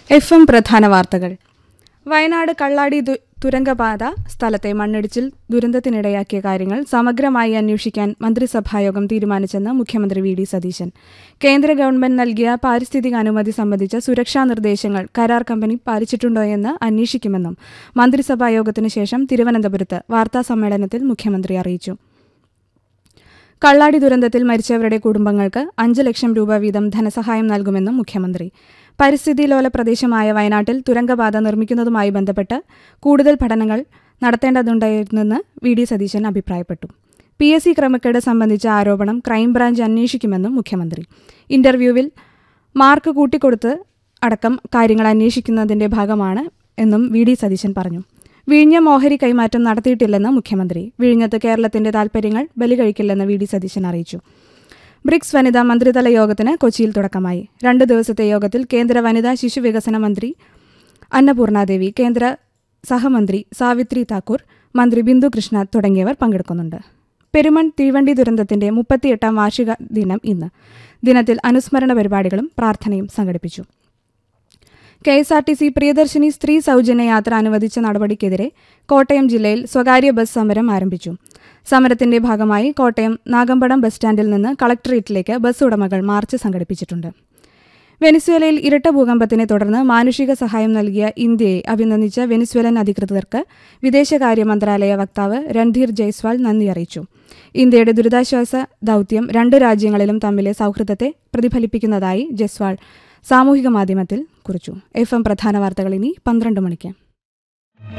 F M പ്രധാന വാർത്തകൾ വയനാട് കള്ളാടി ദു- തുരങ്കപാത സ്ഥലത്തെ മണ്ണിടിച്ചിൽ ദുരന്തത്തിനിടയാക്കിയ കാര്യങ്ങൾ സമഗ്രമായി അന്വേഷിക്കാൻ മന്ത്രിസഭായോഗം തീരുമാനിച്ചെന്ന് മുഖ്യമന്ത്രി വി ഡി സതീശൻ കേന്ദ്ര ഗവൺമെന്റ് നൽകിയ പാരിസ്ഥിതിക അനുമതി സംബന്ധിച്ച സുരക്ഷാ നിർദ്ദേശങ്ങൾ കരാർ കമ്പനി പാലിച്ചിട്ടുണ്ടോയെന്ന് അന്വേഷിക്കുമെന്നും മന്ത്രിസഭായോഗത്തിനു ശേഷം തിരുവനന്തപുരത്ത് വാർത്താസമ്മേളനത്തിൽ മുഖ്യമന്ത്രി അറിയിച്ചു കള്ളാടി ദുരന്തത്തിൽ മരിച്ചവരുടെ കുടുംബങ്ങൾക്ക് അഞ്ച് ലക്ഷം രൂപ വീതം ധനസഹായം നൽകുമെന്നും മുഖ്യമന്ത്രി പരിസ്ഥിതി ലോല പ്രദേശമായ വയനാട്ടിൽ തുരങ്കപാത നിർമ്മിക്കുന്നതുമായി ബന്ധപ്പെട്ട് കൂടുതൽ പഠനങ്ങൾ നടത്തേണ്ടതുണ്ടായിരുന്നെന്ന് വി ഡി സതീശൻ അഭിപ്രായപ്പെട്ടു പി എസ് സി ക്രമക്കേട് സംബന്ധിച്ച ആരോപണം ക്രൈംബ്രാഞ്ച് അന്വേഷിക്കുമെന്നും മുഖ്യമന്ത്രി ഇന്റർവ്യൂവിൽ മാർക്ക് കൂട്ടിക്കൊടുത്ത് അടക്കം കാര്യങ്ങൾ അന്വേഷിക്കുന്നതിന്റെ ഭാഗമാണ് എന്നും വി ഡി സതീശൻ പറഞ്ഞു വിഴിഞ്ഞം ഓഹരി കൈമാറ്റം നടത്തിയിട്ടില്ലെന്ന് മുഖ്യമന്ത്രി വിഴിഞ്ഞത്ത് കേരളത്തിന്റെ താൽപര്യങ്ങൾ ബലികഴിക്കില്ലെന്ന് വി ഡി സതീശൻ അറിയിച്ചു ബ്രിക്സ് വനിതാ മന്ത്രിതല യോഗത്തിന് കൊച്ചിയിൽ തുടക്കമായി രണ്ട് ദിവസത്തെ യോഗത്തിൽ കേന്ദ്ര വനിതാ ശിശു വികസന മന്ത്രി അന്നപൂർണാദേവി കേന്ദ്ര സഹമന്ത്രി സാവിത്രി താക്കൂർ മന്ത്രി ബിന്ദു കൃഷ്ണ തുടങ്ങിയവർ പങ്കെടുക്കുന്നുണ്ട് പെരുമൺ തീവണ്ടി ദുരന്തത്തിന്റെ മുപ്പത്തിയെട്ടാം വാർഷിക ദിനം ഇന്ന് ദിനത്തിൽ അനുസ്മരണ പരിപാടികളും പ്രാർത്ഥനയും സംഘടിപ്പിച്ചു K S R T C Priyadarshini സ്ത്രീ സൗജന്യ യാത്ര അനുവദിച്ച നടപടിക്കെതിരെ കോട്ടയം ജില്ലയിൽ സ്വകാര്യ ബസ് സമരം ആരംഭിച്ചു സമരത്തിന്റെ ഭാഗമായി കോട്ടയം നാഗമ്പടം ബസ് സ്റ്റാൻഡിൽ നിന്ന് കളക്ടറേറ്റിലേക്ക് ബസ് ഉടമകൾ മാർച്ച് സംഘടിപ്പിച്ചിട്ടുണ്ട് വെനിസ്വേലയിൽ ഇരട്ട ഭൂകമ്പത്തിനെ തുടർന്ന് മാനുഷിക സഹായം നൽകിയ ഇന്ത്യയെ അഭിനന്ദിച്ച വെനിസ്വേലൻ അധികൃതർക്ക് വിദേശകാര്യ മന്ത്രാലയ വക്താവ് രൺധീർ ജയ്സ്വാൾ നന്ദി അറിയിച്ചു ഇന്ത്യയുടെ ദുരിതാശ്വാസ ദൗത്യം രണ്ടു രാജ്യങ്ങളിലും തമ്മിലെ സൗഹൃദത്തെ പ്രതിഫലിപ്പിക്കുന്നതായി ജയ്സ്വാൾ സാമൂഹിക മാധ്യമത്തിൽ കുറിച്ചു എഫ് എം പ്രധാന വാർത്തകൾ ഇനി പന്ത്രണ്ട് മണിക്ക്